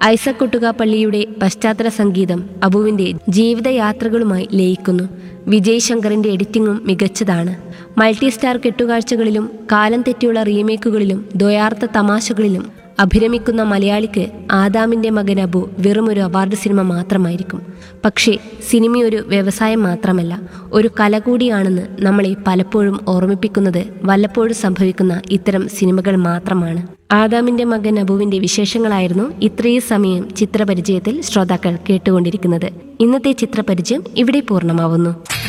ഐസക് കൊട്ടുകാപ്പള്ളിയുടെ പശ്ചാത്തല സംഗീതം അബുവിന്റെ ജീവിതയാത്രകളുമായി ലയിക്കുന്നു വിജയ് ശങ്കറിന്റെ എഡിറ്റിംഗും മികച്ചതാണ് മൾട്ടി സ്റ്റാർ കെട്ടുകാഴ്ചകളിലും കാലം തെറ്റിയുള്ള റീമേക്കുകളിലും ദ്വയാർത്ഥ തമാശകളിലും അഭിരമിക്കുന്ന മലയാളിക്ക് ആദാമിന്റെ മകൻ അബു വെറുമൊരു അവാർഡ് സിനിമ മാത്രമായിരിക്കും പക്ഷേ സിനിമയൊരു വ്യവസായം മാത്രമല്ല ഒരു കല കൂടിയാണെന്ന് നമ്മളെ പലപ്പോഴും ഓർമ്മിപ്പിക്കുന്നത് വല്ലപ്പോഴും സംഭവിക്കുന്ന ഇത്തരം സിനിമകൾ മാത്രമാണ് ആദാമിന്റെ മകൻ അബുവിന്റെ വിശേഷങ്ങളായിരുന്നു ഇത്രയും സമയം ചിത്രപരിചയത്തിൽ ശ്രോതാക്കൾ കേട്ടുകൊണ്ടിരിക്കുന്നത് ഇന്നത്തെ ചിത്രപരിചയം ഇവിടെ പൂർണ്ണമാവുന്നു